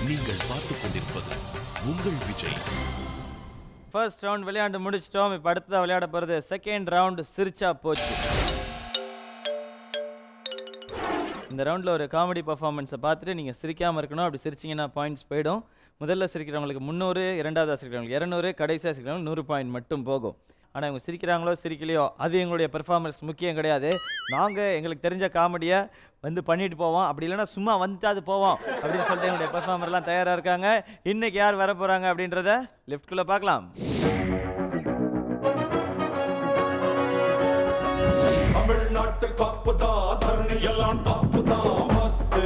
நீங்கள் பார்த்துக் கொண்டிருப்பது உங்கள் விஜய் ஃபர்ஸ்ட் ரவுண்ட் விளையாண்டு முடிச்சிட்டோம் இப்போ அடுத்ததாக விளையாட போகிறது செகண்ட் ரவுண்ட் சிரிச்சா போச்சு இந்த ரவுண்டில் ஒரு காமெடி பர்ஃபார்மன்ஸை பார்த்துட்டு நீங்கள் சிரிக்காமல் இருக்கணும் அப்படி சிரிச்சிங்கன்னா பாயிண்ட்ஸ் போயிடும் முதல்ல சிரிக்கிறவங்களுக்கு முந்நூறு இரண்டாவது சிரிக்கிறவங்களுக்கு இரநூறு கடைசியாக சிரிக்கிறவங்களுக்கு நூறு பாயிண்ட் மட்டும் போகும் ஆனால் இவங்க சிரிக்கிறாங்களோ சிரிக்கலையோ அது எங்களுடைய பெர்ஃபார்மன்ஸ் முக்கியம் கிடையாது நாங்கள் எங்களுக்கு தெரிஞ்ச காமெடியை வந்து பண்ணிட்டு போவோம் அப்படி இல்லைன்னா சும்மா வந்துட்டாது போவோம் அப்படின்னு சொல்லிட்டு எங்களுடைய பெர்ஃபார்மர்லாம் தயாராக இருக்காங்க இன்னைக்கு யார் வர போகிறாங்க அப்படின்றத லெஃப்ட்குள்ளே பார்க்கலாம் தமிழ்நாட்டு காப்பு தான் தரணி எல்லாம் டாப்பு தான் மஸ்து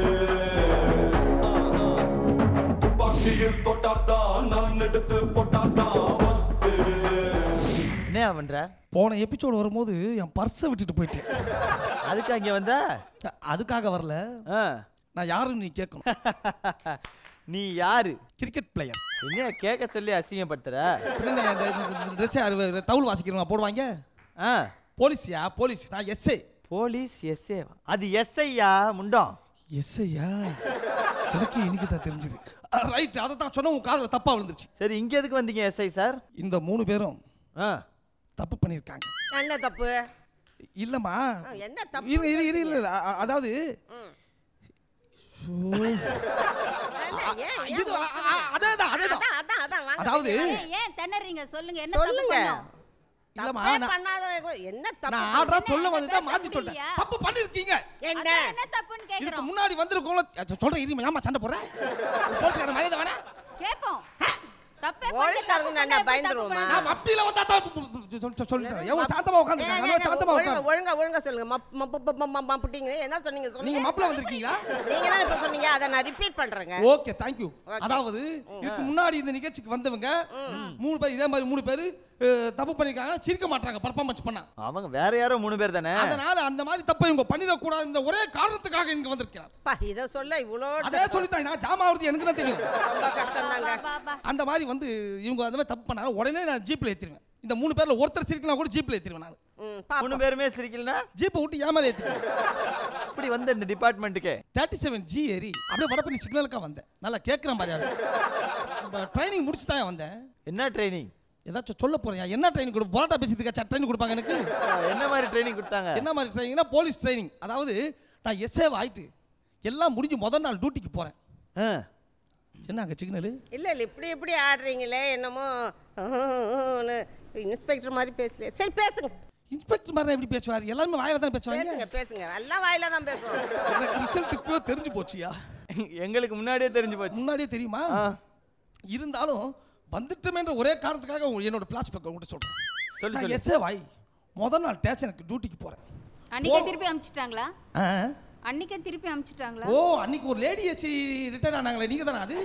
துப்பாக்கியில் தொட்டாதான் நான் எடுத்து போட்டாதான் மஸ்து என்ன பண்ற போன எபிசோடு வரும்போது என் பர்ஸை விட்டுட்டு போயிட்டேன் அதுக்கு அங்கே வந்த அ- அதுக்காக வரல ஆ. நான் யாருன்னு நீ கேட்கணும் நீ யாரு கிரிக்கெட் பிளேயர் என்ன கேட்க சொல்லி அசிங்கப்படுத்துற என்ன இந்த இந்த ட்ரெஸ் தவுள் வாசிக்கிறவங்க போடுவாங்க ஆ போலீஸ்யா போலீஸ் நான் எஸ்ஐ போலீஸ் எஸ்ஏ அது எஸ்ஐயா முண்டம் எஸ்ஐயா எனக்கு இன்னைக்கு தான் தெரிஞ்சது ரைட் அதை தான் சொன்ன உன் காதில் தப்பா விழுந்துருச்சு சரி இங்க எதுக்கு வந்தீங்க எஸ்ஐ சார் இந்த மூணு பேரும் ஆ தப்பு பண்ணியிருக்காங்க என்ன தப்பு இல்லைம்மா ஆ, என்ன தப்பு இரு இரு இரு இல்ல இல்ல, அ- அதாவது என்ன, ஏன், ஏன் இது அ- அ- அதேதான் அதேதான் அதான், அதான், அதான், வாங்க அதாவது வெளியே ஏன், ஏன் திணறீங்க சொல்லுங்க என்ன சொல்லுங்க. தப்பு பண்ணோம்? இல்லம்மா தப்பே நான் பண்ணாத என்ன தப்பு நான் ஆர்டரா என்ன, சொல்ல என்ன வந்து தான் பேச மாத்தி சொல்றேன் முடியலையா? தப்பு பண்ணிருக்கீங்க என்ன அதான் என்ன தப்புன்னு இதுக்கு கேக்குறோம் முன்னாடி வந்திருக்கோங்கள சொல்றேன் இருமா ஏமா சண்டை போடுறேன் போலீஸ்காரன் மரியாதை வேணா கேப்போம் தப்பே பண்ணி போலீஸ்காரங்க தப்பு நான் பண்ணா எப்படி பயந்துருவோமா? தப்பு நான் அப்படில வந்தா தான் சொல்- சொல்லிட்டேன் எவ்வளவு சாந்தமா உட்காந்துருக்காங்க ஏங்க, நல்லா சாந்தமா ஒழுங்கா உட்காந்து ஒழுங்கா ஒழுங்கா சொல்லுங்க மப் மப் மப் மப் மப் மப்புட்டீங்க என்ன சொன்னீங்க நீங்க சொல்லுங்க மப்பிள வந்திருக்கீங்களா நீங்க தான் இப்ப சொன்னீங்க அதை நான் ரிப்பீட் பண்றேங்க ஓகே தேங்க்யூ அதாவது இதுக்கு முன்னாடி இந்த நிகழ்ச்சிக்கு வந்தவங்க மூணு பேர் இதே மாதிரி மூணு பேர் தப்பு பண்ணிருக்காங்கன்னா சிரிக்க மாட்டாங்க பர்ஃபார்மன்ஸ் பண்ணா அவங்க வேற யாரோ மூணு பேர் தானே அதனால அந்த மாதிரி தப்பை இவங்க பண்ணிடக்கூடாது இந்த ஒரே காரணத்துக்காக இங்க வந்திருக்கிறார் பா இத சொல்ல இவ்வளோ அதே சொல்லித்தான் நான் ஜாமாவது எனக்கு தான் தெரியும் ரொம்ப கஷ்டம் தாங்க பா, பா. அந்த மாதிரி வந்து இவங்க அந்த மாதிரி தப்பு பண்ணாங்க உடனே நான் ஜீப்ல ஏத்திடுவேன் இந்த மூணு பேர்ல ஒருத்தர் சிரிக்கலாம் கூட ஜீப்ல ஏத்திடுவேன் நான் ம், மூணு பாப்போம். பேருமே சிரிக்கலனா ஜீப்பை விட்டு ஏமாத ஏத்திடுவேன் இப்படி வந்த இந்த டிபார்ட்மெண்ட்டுக்கு தேர்ட்டி செவன் ஜி ஏறி அப்படியே வடப்பண்ணி சிக்னலுக்காக வந்தேன் நல்லா கேட்குற மாதிரி ட்ரைனிங் முடிச்சு தான் வந்தேன் என்ன ட்ரைனிங் ஏதாச்சும் சொல்ல போறேன் என்ன ட்ரைனிங் கொடு பரோட்டா பேசியதுக்கா ட்ரைனிங் கொடுப்பாங்க எனக்கு என்ன மாதிரி ட்ரைனிங் கொடுத்தாங்க என்ன மாதிரி ட்ரைனிங்னா போலீஸ் ட்ரைனிங் அதாவது நான் எஸ்ஏவ் ஆயிட்டு எல்லாம் முடிஞ்சு முதல் நாள் டியூட்டிக்கு போறேன் ஆ. என்ன அங்கே சிக்னலு இல்ல இல்ல இப்படி இப்படி ஆடுறீங்களே என்னமோ இன்ஸ்பெக்டர் மாதிரி பேசல சரி பேசுங்க இன்ஸ்பெக்டர் மாதிரி எப்படி பேசுவார் எல்லாருமே வாயில தானே பேசுவாங்க பேசுங்க பேசுங்க எல்லாம் வாயில தான் பேசுவோம் எனக்கு ரிசல்ட் இப்போ தெரிஞ்சு போச்சியா எங்களுக்கு முன்னாடியே தெரிஞ்சு போச்சு முன்னாடியே தெரியுமா ஆ. இருந்தாலும் வந்துட்டோமேன்ற ஒரே காரணத்துக்காக உங்க- என்னோட பிளாஸ்பேக் உங்கள்கிட்ட சொல்றேன் சொல்லு, நான் சொல்லு. எஸ்ஏ வாய் முதல் நாள் ஸ்டேஷனுக்கு டியூட்டிக்கு போறேன் அன்னைக்கே போ- திருப்பி அனுப்பிச்சிட்டாங்களா ஆ. அன்னைக்கே திருப்பி அனுப்பிச்சிட்டாங்களா ஓ அன்னைக்கு ஒரு லேடி எஸ்சி ரிட்டர்ன் ஆனாங்களே நீங்க தானே அது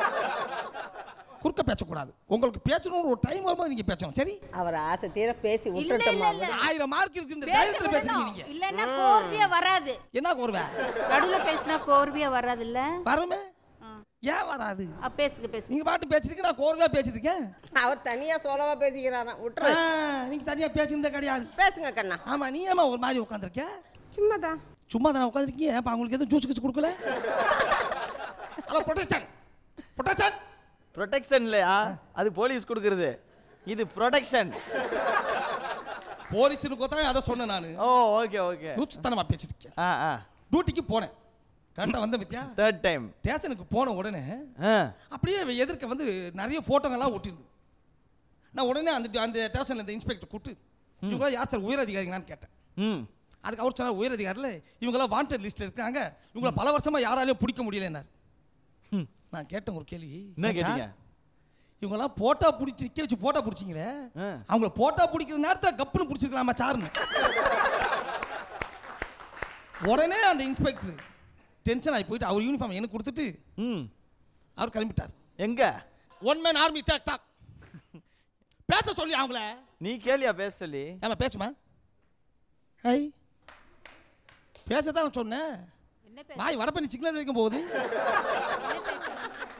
குறுக்க பேசக்கூடாது உங்களுக்கு பேசணும்னு ஒரு டைம் வரும்போது நீங்க பேசணும் சரி அவர் ஆசை தீர பேசி இல்ல விட்டுட்டோமா இல்ல இல்ல ஆயிரம் மார்க் இருக்கு இந்த பேச தைரியத்துல பேசுறீங்க விடணும். நீங்க இல்லன்னா கோர்வையா வராது என்ன கோருவே நடுவுல பேசினா கோர்வையா வராது இல்ல வருமே ஏன் வராது பேசுங்க பேசுங்க நீங்க பாட்டு பேசிட்டு நான் கோர்வையா பேசிட்டு இருக்கேன் அவர் தனியா சோலவா பேசிக்கிறாராம் ஆ, விட்டுரு நீங்க தனியா பேசியிருந்தே கிடையாது பேசுங்க கண்ணா ஆமா நீ ஏமா ஒரு மாதிரி உட்காந்துருக்க சும்மா தான் சும்மா தானே உட்காந்துருக்கீங்க அப்ப அவங்களுக்கு எதுவும் ஜூஸ் கிச்சு கொடுக்கல ஹலோ ப்ரொடெக்ஷன் ப்ரொடெக்ஷன் ப்ரொடெக்ஷன் இல்லையா அது போலீஸ் கொடுக்கறது இது ப்ரொடெக்ஷன் போலீஸ்னு பார்த்தா அதை சொன்னேன் நான் ஓ ஓகே ஓகே நூற்றுத்தனமா பேசிருக்கேன் ஆ ஆ டியூட்டிக்கு போனேன் கரெக்டாக வந்த பத்தியா தேர்ட் டைம் ஸ்டேஷனுக்கு போன உடனே ஆ அப்படியே எதிர்க்க வந்து நிறைய ஃபோட்டோங்கள்லாம் ஒட்டியிருந்தது நான் உடனே அந்த அந்த ஸ்டேஷனில் இந்த இன்ஸ்பெக்டர் கூப்பிட்டு இவங்க யார் சார் உயர் அதிகாரிங்களான்னு கேட்டேன் ம் அதுக்கு அவர் சொன்னார் உயர் அதிகாரியில் இவங்கெல்லாம் வாண்டட் லிஸ்ட்டில் இருக்காங்க இவங்கள பல வருஷமா யாராலையும் பிடிக்க முடியலன்னார் ம். நான் கேட்டேன் ஒரு கேள்வி என்ன கேட்டீங்க இவங்கெல்லாம் போட்டா பிடிச்சி நிற்க வச்சு போட்டா பிடிச்சிங்களே ஆ. அவங்கள போட்டா பிடிக்கிற நேரத்தில் கப்புன்னு பிடிச்சிருக்கலாமா சாருன்னு உடனே அந்த இன்ஸ்பெக்டர் டென்ஷன் ஆகி போயிட்டு அவர் யூனிஃபார்ம் எனக்கு கொடுத்துட்டு ம் அவர் கிளம்பிட்டார் எங்க one man army talk talk பேச சொல்லி அவங்கள நீ கேளியா பேச சொல்லி ஏமா பேசுமா ஹை பேசத்தான் நான் சொன்னேன் என்ன பேச வாய் வடை பண்ணி சிக்னல் வைக்கும் போகுது என்ன பேச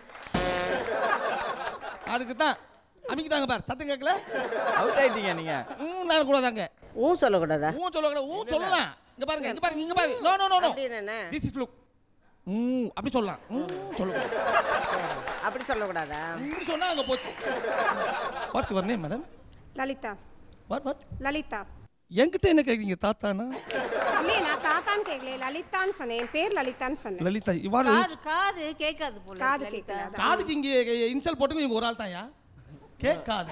அதுக்கு தான் அமைக்கிட்டாங்க பார் சத்தம் கேட்கல அவுட் ஆயிட்டீங்க நீங்க ஊம் நான் கூடாதாங்க ஊ சொல்லக்கூடாதா ஊம் சொல்லக்கூடாது ஊம் சொல்லலாம் இங்க பாருங்க இங்க பாருங்க இங்க பாருங்க நோ நோ நோ நோ அப்படின்னு என்ன? திஸ் இஸ் லுக் ம் அப்படி சொல்லலாம் ம் சொல்லக்கூடாது அப்படி சொல்லக்கூடாதா இப்படி சொன்னா அங்க போச்சு what's your name madam Lalitha what what Lalitha என்கிட்ட என்ன கேக்குறீங்க தாத்தானா இல்லையே நான் தாத்தான்னு கேட்கல லலிதான்னு சொன்னேன் என் பேர் லலிதான்னு சொன்னேன் லலிதா இவாள் காது காது கேட்காது போல காது லலிதா. கேட்கல அதான். காதுக்கு இங்க இன்சல் போட்டுங்க இவங்க ஒரு ஆள் தான்யா கேட்காது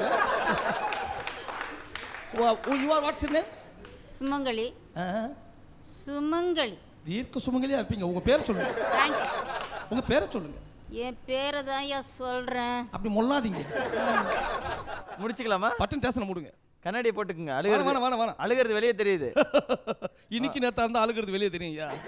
யூ ஆர் வாட்ஸ் நேம் சுமங்கலி சுமங்கலி தீர்க்க சுமங்கலியா இருப்பீங்க உங்க பேரை சொல்லுங்க தேங்க்ஸ் உங்க பேரை சொல்லுங்க என் பேரை தான் ஐயா சொல்றேன் அப்படி மொல்லாதீங்க முடிச்சுக்கலாமா பட்டன் ஸ்டேஷனை மூடுங்க கண்ணாடியை போட்டுக்குங்க வேணாம் அழுகிறது வேணாம் வேணாம் வேணாம் அழுகிறது வெளியே தெரியுது இன்னைக்கு நேத்தா இருந்தா அழுகிறது வெளியே தெரியும் ஐயா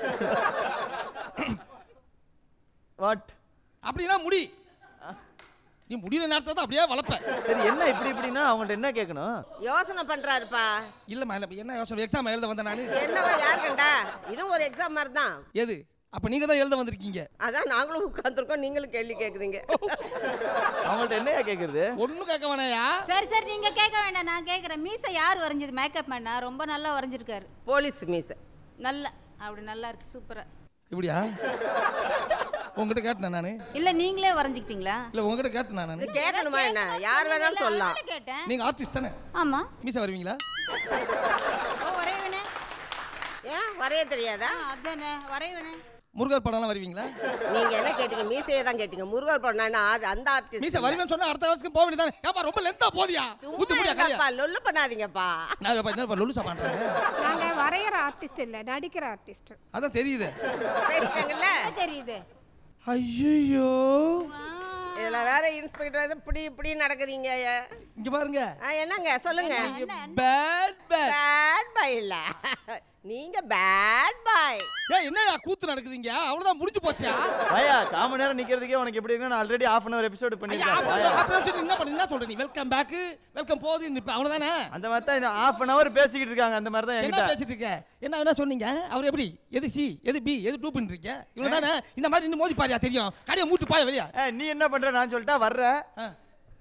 வாட் அப்படின்னா முடி நீ முடிகிற நேரத்தை தான் அப்படியே வளர்ப்ப சரி என்ன இப்படி இப்படின்னா அவங்கள்ட்ட என்ன கேட்கணும் யோசனை பண்றாருப்பா இல்லம்மா இல்ல என்ன யோசனை எக்ஸாம் எழுத வந்தேன் நானு என்னவா யார் கண்டா இதுவும் ஒரு எக்ஸாம் மாதிரி தான் எது அப்ப நீங்க தான் எழுத வந்திருக்கீங்க அதான் நாங்களும் உட்காந்துருக்கோம் நீங்களும் கேள்வி கேட்குறீங்க அவங்கள்ட்ட என்னையா கேட்கறது ஒண்ணும் கேட்க வேணாயா சரி சரி நீங்க கேட்க வேண்டாம் நான் கேட்குறேன் மீசை யார் வரைஞ்சது மேக்கப் பண்ணா ரொம்ப நல்லா வரைஞ்சிருக்காரு போலீஸ் மீஸ் நல்லா அப்படி நல்லா இருக்கு சூப்பரா இப்படியா உங்ககிட்ட கேட்டேன் நானு இல்ல நீங்களே வரைஞ்சிக்கிட்டீங்களா இல்ல உங்ககிட்ட கேட்டேன் நானு இது கேட்கணுமா என்ன யார் வேணாலும் சொல்லலாம் அதானே கேட்டேன் நீங்க ஆர்டிஸ்ட் தானே ஆமா மீசா வருவீங்களா ஓ வரைவனே ஏன் வரைய தெரியாதா ஆ, அதானே வரைவனே முருகர் படம்லாம் வருவீங்களா நீங்க என்ன கேட்டீங்க மீசையை தான் கேட்டீங்க முருகர் படம் என்ன ஆ- அந்த ஆர்டிஸ்ட் மீசா வருவேன்னு சொன்னா அடுத்த வருஷம் போக வேண்டியதானே ஏப்பா ரொம்ப லென்த்தா போதியா ஊத்து முடியா கலையா சும்மா லொல்லு பண்ணாதீங்கப்பா நான் இப்ப என்ன லொலுசா பண்றேன் நாங்க வரைகிற ஆர்டிஸ்ட் இல்ல நடிக்கிற ஆர்டிஸ்ட் அதான் தெரியுது பேசிட்டாங்கல்ல தெரியுது ஐயோ இதுல வேற இன்ஸ்பெக்டர் இப்படி இப்படி நடக்குறீங்க இங்க பாருங்க ஆ, என்னங்க சொல்லுங்க பேட் பேட் பேட் பாய் இல்ல நீங்க பேட் பாய் ஏய் என்னயா கூத்து நடக்குதுங்க அவ்வளவுதான் முடிஞ்சு போச்சியா வாயா காம நேரம் நிக்கிறதுக்கே உனக்கு எப்படி இருக்குன்னா நான் already half an hour episode ஐயா, பண்ணிருக்கேன் அப்புறம் வாயா. அப்புறம் சொல்லி என்ன பண்ண என்ன சொல்ற நீ வெல்கம் பேக் வெல்கம் போகுது நிப்ப அவ்வளவுதானே அந்த மாதிரி தான் இந்த ஆஃப் அன் அவர் பேசிக்கிட்டு இருக்காங்க அந்த மாதிரி தான் என்ன என்கிட்ட பேசிட்டு இருக்க என்ன என்ன சொன்னீங்க அவர் எப்படி எது சி எது பி எது டூ பண்றீங்க இவ்வளவுதானே இந்த மாதிரி இன்னும் மோதி பாரியா தெரியும் கடையை மூட்டு பாய வெளியா ஏய், நீ என்ன பண்ற நான் சொல்லிட்டா வர்ற ஆ.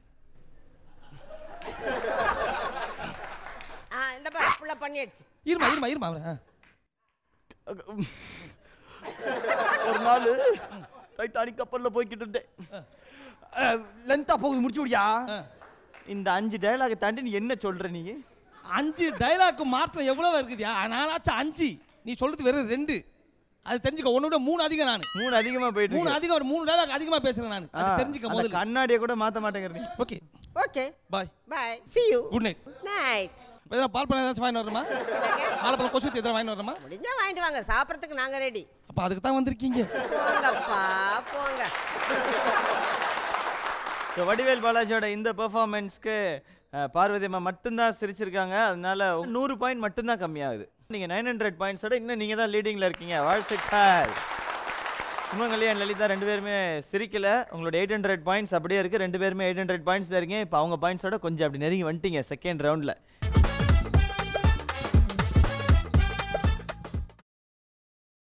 ஆ இந்த பாரு புள்ள பண்ணிடுச்சு இருமா இருமா இருமா அவரு, ஆ. ஒரு நாள் டைட்டானிக் கப்பல்ல போய்கிட்டு இருந்தேன் லென்த்தா போகுது முடிச்சு விடியா ஆ. இந்த அஞ்சு டயலாக் தாண்டி நீ என்ன சொல்ற நீ அஞ்சு டைலாக் மாற்றம் எவ்வளவு இருக்குதியா நானாச்சும் அஞ்சு நீ சொல்றது வெறும் ரெண்டு அது தெரிஞ்சுக்க ஒன்னு விட மூணு அதிகம் நான் மூணு அதிகமா போயிட்டு மூணு இருக்கு. அதிகம் மூணு டைலாக் அதிகமா பேசுறேன் நான் ஆ, அது தெரிஞ்சுக்க அந்த முதல்ல கண்ணாடியை கூட மாத்த மாட்டேங்கிற நீ okay okay bye bye see you good night night எதாவது பால் பண்ண ஏதாச்சும் வாங்கி வரணுமா வாழைப்பழம் கொசு எதாவது வாங்கி வரணுமா முடிஞ்சா வாங்கிட்டு வாங்க சாப்பிட்றதுக்கு நாங்க ரெடி அப்ப அதுக்கு தான் வந்திருக்கீங்க போங்கப்பா போங்க ஸோ வடிவேல் பாலாஜியோட இந்த பெர்ஃபார்மன்ஸ்க்கு பார்வதி அம்மா மட்டும்தான் சிரிச்சிருக்காங்க அதனால நூறு பாயிண்ட் மட்டும்தான் கம்மியாகுது நீங்கள் நைன் ஹண்ட்ரட் பாயிண்ட்ஸோட இன்னும் நீங்கள் தான் லீடிங்கில் இருக்கீங்க வாழ்த்துக்கள் சுமங்கலி அண்ட் லலிதா ரெண்டு பேருமே சிரிக்கல உங்களோட எயிட் ஹண்ட்ரட் பாயிண்ட்ஸ் அப்படியே இருக்குது ரெண்டு பேருமே எயிட் ஹண்ட்ரட் பாயிண்ட்ஸ் தான் இருக்கீங்க இப்போ அவங்க பாயிண்ட்ஸோட கொஞ்சம் அப்படி நெருங்கி வந்துட்டீங்க செகண்ட் ரவுண்டில்